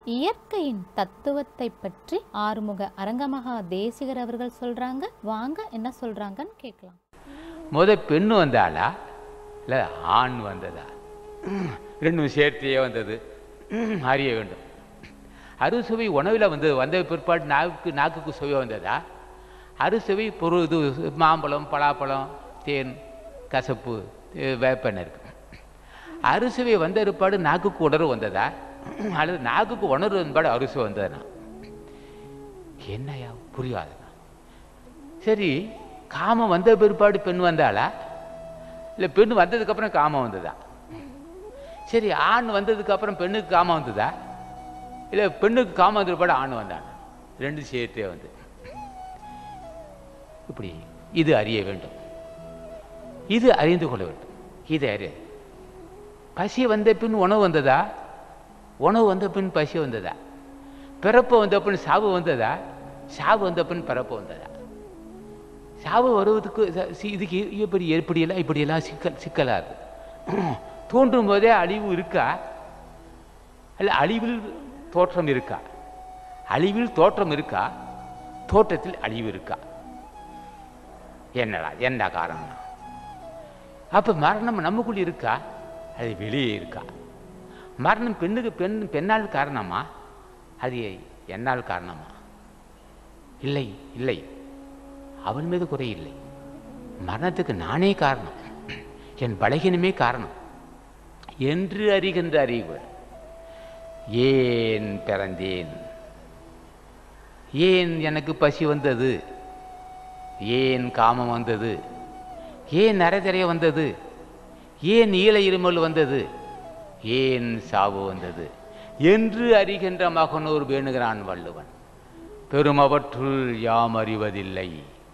இயற்கையின் தத்துவத்தை பற்றி ஆறுமுக அரங்கமகா தேசிகர் அவர்கள் சொல்றாங்க வாங்க என்ன சொல்றாங்கன்னு கேட்கலாம் முத பெண்ணு வந்தாளா இல்லை ஆண் வந்ததா ரெண்டும் சேர்த்தியே வந்தது அறிய வேண்டும் அறுசுவை உணவில் வந்தது வந்த பிற்பாடு நாக்கு நாக்குக்கு சுவை வந்ததா அறுசுவை பொருள் இது மாம்பழம் பலாப்பழம் தேன் கசப்பு இது வேப்பெண்ணெய் இருக்கு அறுசுவை வந்த பிற்பாடு நாக்குக்கு உணர்வு வந்ததா அல்லது நாக்குக்கு உணர்வு வந்தபாடு அறுசுவை வந்ததுனா என்னையா புரியாதுண்ணா சரி காமம் வந்த பிற்பாடு பெண் வந்தாளா இல்லை பெண் வந்ததுக்கப்புறம் காமம் வந்ததா சரி ஆண் வந்ததுக்கு அப்புறம் பெண்ணுக்கு காமம் வந்ததா இல்லை பெண்ணுக்கு காமம் வந்த பிற்பாடு ஆண் வந்தான் ரெண்டு சேர்த்தே வந்து இப்படி இது அறிய வேண்டும் இது அறிந்து கொள்ள வேண்டும் இது அறிய பசி வந்த பின் உணவு வந்ததா உணவு வந்த பின் பசி வந்ததா பிறப்பு வந்த பின் சாவு வந்ததா சாவு வந்த பின் பிறப்பு வந்ததா சாவு வருவதுக்கு ச- சி- இதுக்கு இப்படி எப்படியெல்லாம் இப்படியெல்லாம் சிக்கல் சிக்கலாக இருக்கு தோன்றும் போதே அழிவு இருக்கா அல்ல அழிவில் தோற்றம் இருக்கா அழிவில் தோற்றம் இருக்கா தோற்றத்தில் அழிவு இருக்கா என்னடா என்ன காரணம் அப்போ மரணம் நமக்குள் இருக்கா அது வெளியே இருக்கா மரணம் பெண்ணுக்கு பெண் பெண்ணால் காரணமா அது என்னால் காரணமா இல்லை இல்லை அவன் மீது குறையில்லை மரணத்துக்கு நானே காரணம் என் பலகீனமே காரணம் என்று அறிகின்ற அறிவு ஏன் பிறந்தேன் ஏன் எனக்கு பசி வந்தது ஏன் காமம் வந்தது ஏன் நரதிரைய வந்தது ஏன் ஈழ இருமல் வந்தது ஏன் சாவு வந்தது என்று அறிகின்ற மகனூர் வேணுகிறான் வள்ளுவன் பெருமவற்றுள் யாம் அறிவதில்லை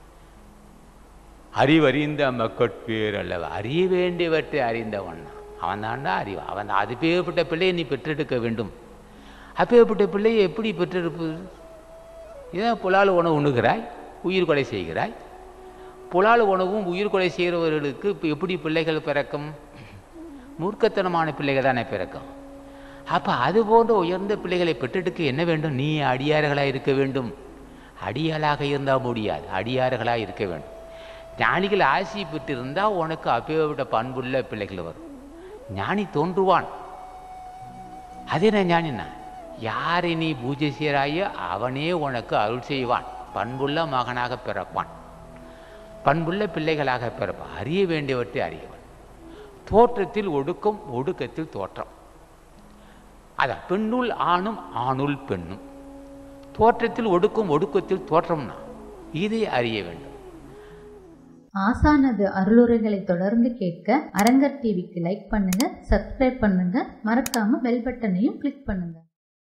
அறிவறிந்த மக்கட்பேர் அல்லவா அறிய வேண்டியவற்றை அறிந்தவன் அவன் தாண்டா அறிவு அவன் தான் அது பேர்பட்ட பிள்ளையை நீ பெற்றெடுக்க வேண்டும் அப்பேற்பட்ட பிள்ளையை எப்படி பெற்றெடுப்பது ஏன் புலால் உணவு உண்ணுகிறாய் உயிர் கொலை செய்கிறாய் புலால் உணவும் உயிர் கொலை செய்கிறவர்களுக்கு இப்போ எப்படி பிள்ளைகள் பிறக்கும் மூர்க்கத்தனமான பிள்ளைகள் தானே பிறக்கும் அப்போ அது போன்ற உயர்ந்த பிள்ளைகளை பெற்றெடுக்க என்ன வேண்டும் நீ அடியார்களாக இருக்க வேண்டும் அடியாளாக இருந்தால் முடியாது அடியார்களாக இருக்க வேண்டும் ஞானிகள் ஆசி பெற்றிருந்தால் உனக்கு அப்பேற்பட்ட பண்புள்ள பிள்ளைகள் வரும் ஞானி தோன்றுவான் அது என்ன ஞானினா யாரை நீ பூஜை செய்கிறாயோ அவனே உனக்கு அருள் செய்வான் பண்புள்ள மகனாக பிறப்பான் பண்புள்ள பிள்ளைகளாக பிறப்பான் அறிய வேண்டியவற்றை அறியவன் தோற்றத்தில் ஒடுக்கம் ஒடுக்கத்தில் தோற்றம் அதான் பெண்ணுள் ஆணும் ஆணுள் பெண்ணும் தோற்றத்தில் ஒடுக்கும் ஒடுக்கத்தில் தோற்றம்னா இதை அறிய வேண்டும் ஆசானது அருளுரைகளை தொடர்ந்து கேட்க அரங்கர் டிவிக்கு லைக் பண்ணுங்க சப்ஸ்கிரைப் பண்ணுங்க மறக்காம பெல் பட்டனையும் கிளிக் பண்ணுங்க